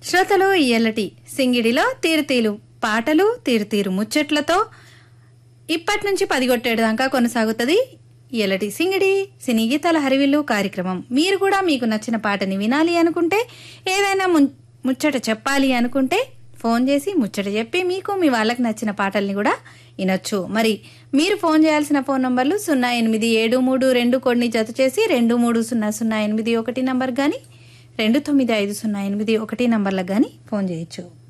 శ్రోతలు ఎల్లటి సింగిడిలో తీరుతీలు పాటలు తీరుతీరు ముచ్చట్లతో ఇప్పటి నుంచి పదిగొట్టేడు దాకా కొనసాగుతుంది ఎల్లటి సింగిడి సినీ గీతాల హరివిల్లు కార్యక్రమం మీరు కూడా మీకు నచ్చిన పాటని వినాలి అనుకుంటే ఏదైనా ముం- ముచ్చట చెప్పాలి అనుకుంటే ఫోన్ చేసి ముచ్చట చెప్పి మీకు మీ వాళ్ళకి నచ్చిన పాటల్ని కూడా వినొచ్చు మరి మీరు ఫోన్ చేయాల్సిన ఫోన్ నంబర్లు సున్నా ఎనిమిది ఏడు మూడు రెండు కొన్ని జత చేసి రెండు మూడు సున్నా సున్నా ఎనిమిది ఒకటి నంబర్ కానీ రెండు తొమ్మిది ఐదు సున్నా ఎనిమిది ఒకటి నంబర్లకు కానీ ఫోన్ చేయొచ్చు